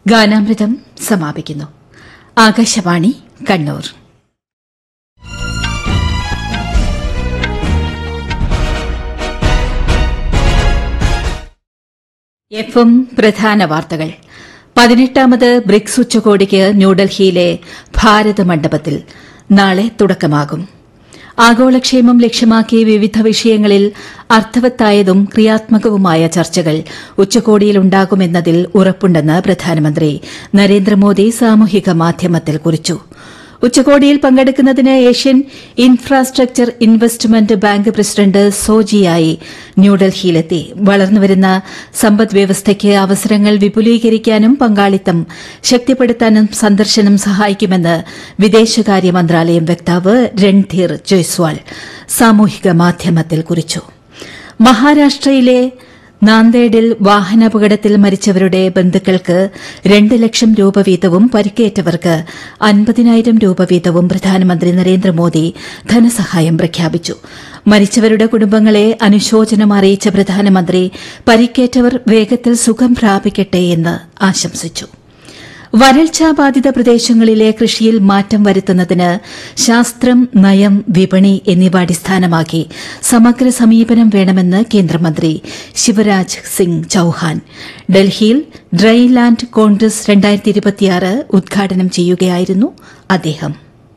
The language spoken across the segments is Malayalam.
ഗാനാമൃതം സമാപിക്കുന്നു ആകാശവാണി കണ്ണൂർ എഫ് എം പ്രധാന വാർത്തകൾ പതിനെട്ടാമത് ബ്രിക്സ് ഉച്ചകോടിക്ക് ന്യൂഡൽഹിയിലെ ഭാരത മണ്ഡപത്തിൽ നാളെ തുടക്കമാകും ആഗോളക്ഷേമം ലക്ഷ്യമാക്കി വിവിധ വിഷയങ്ങളിൽ അർത്ഥവത്തായതും ക്രിയാത്മകവുമായ ചർച്ചകൾ ഉച്ചകോടിയിലുണ്ടാകുമെന്നതിൽ ഉറപ്പുണ്ടെന്ന് പ്രധാനമന്ത്രി നരേന്ദ്രമോദി സാമൂഹിക മാധ്യമത്തിൽ കുറിച്ചു ഉച്ചകോടിയിൽ പങ്കെടുക്കുന്നതിന് Asian infrastructure investment bank president സോജിയായി ന്യൂഡൽഹിയിലെത്തി വളർന്നുവരുന്ന സമ്പദ് വ്യവസ്ഥയ്ക്ക് അവസരങ്ങൾ വിപുലീകരിക്കാനും പങ്കാളിത്തം ശക്തിപ്പെടുത്താനും സന്ദർശനം സഹായിക്കുമെന്ന് വിദേശകാര്യ മന്ത്രാലയം വക്താവ് രൺധീർ ജയ്സ്വാൾ സാമൂഹിക മാധ്യമത്തിൽ കുറിച്ചു മഹാരാഷ്ട്രയിലെ നാന്ദേഡിൽ വാഹനാപകടത്തിൽ മരിച്ചവരുടെ ബന്ധുക്കൾക്ക് രണ്ട് ലക്ഷം രൂപ വീതവും പരിക്കേറ്റവർക്ക് അൻപതിനായിരം രൂപ വീതവും പ്രധാനമന്ത്രി നരേന്ദ്രമോദി ധനസഹായം പ്രഖ്യാപിച്ചു മരിച്ചവരുടെ കുടുംബങ്ങളെ അനുശോചനം അറിയിച്ച പ്രധാനമന്ത്രി പരിക്കേറ്റവർ വേഗത്തിൽ സുഖം പ്രാപിക്കട്ടെ എന്ന് ആശംസിച്ചു വരൾച്ചാ ബാധിത പ്രദേശങ്ങളിലെ കൃഷിയിൽ മാറ്റം വരുത്തുന്നതിന് ശാസ്ത്രം നയം വിപണി എന്നിവ അടിസ്ഥാനമാക്കി സമഗ്ര സമീപനം വേണമെന്ന് കേന്ദ്രമന്ത്രി ശിവരാജ് സിംഗ് ചൌഹാൻ ഡൽഹിയിൽ ഡ്രൈ ലാൻഡ് കോൺഗ്രസ് ഉദ്ഘാടനം ചെയ്യുകയായിരുന്നു അദ്ദേഹം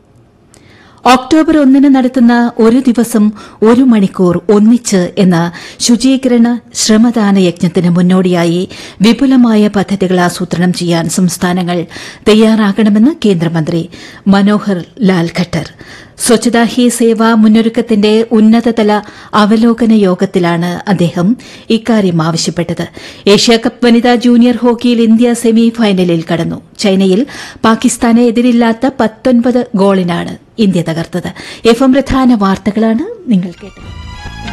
ഒക്ടോബർ ഒന്നിന് നടത്തുന്ന ഒരു ദിവസം ഒരു മണിക്കൂർ ഒന്നിച്ച് എന്ന ശുചീകരണ ശ്രമദാന യജ്ഞത്തിന് മുന്നോടിയായി വിപുലമായ പദ്ധതികൾ ആസൂത്രണം ചെയ്യാൻ സംസ്ഥാനങ്ങൾ തയ്യാറാകണമെന്ന് കേന്ദ്രമന്ത്രി മനോഹർ ലാൽ ഖട്ടർ സ്വച്ഛതാ ഹി സേവ മുന്നൊരുക്കത്തിന്റെ ഉന്നതതല അവലോകന യോഗത്തിലാണ് അദ്ദേഹം ഇക്കാര്യം ആവശ്യപ്പെട്ടത് ഏഷ്യാകപ്പ് വനിതാ ജൂനിയർ ഹോക്കിയിൽ ഇന്ത്യ സെമി ഫൈനലിൽ കടന്നു ചൈനയിൽ പാകിസ്ഥാനെ എതിരില്ലാത്ത പത്തൊൻപത് ഗോളിനാണ് ഇന്ത്യ തകർത്തത് എഫ് എം പ്രധാന വാർത്തകളാണ് നിങ്ങൾ കേട്ടത്